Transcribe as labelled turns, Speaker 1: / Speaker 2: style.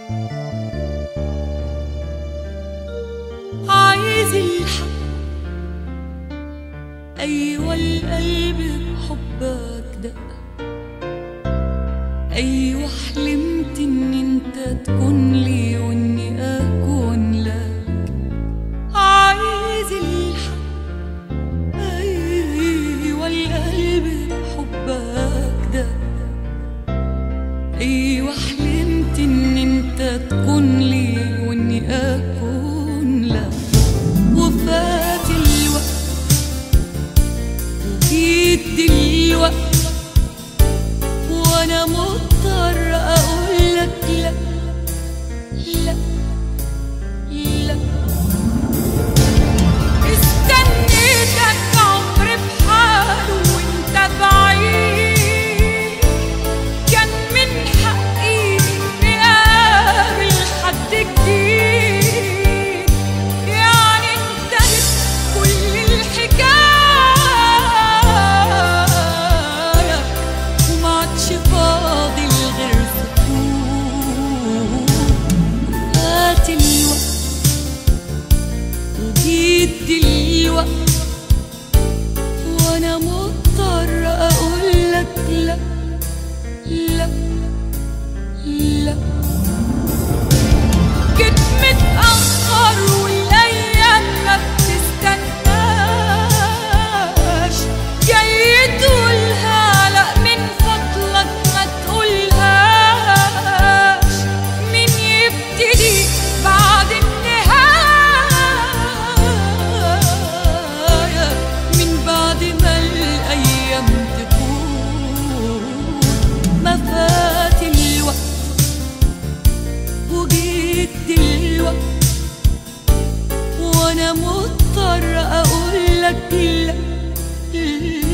Speaker 1: عايز الحق أيوة القلب بحبك دق أيوة حلمت إن أنت تكون لي وإني أكون لك عايز الحق أيوة القلب بحبك دق أيوة حلمت إن أنت تكون لي وإني أكون لك وفات الوقت وجيت دلوقت وأنا مضطر أقول لك لا لا لا استنيتك عمري بحاله وانت بعيد كان من حقي اني اقابل حد جديد يعني انتهت كل الحكايه وما عادش فاضل غير سكوت هات الوقت وجيت دلوقت وانا مضطر اقول لك لا لا لا جيت متأخر والايام ما بتستناش جاي تقولها لا من فضلك ما تقولهاش مين يبتدي بعد النهاية من بعد ما الأيام تكون ما فات الوقت وجيت دلوقت وانا مضطر اقول لك لا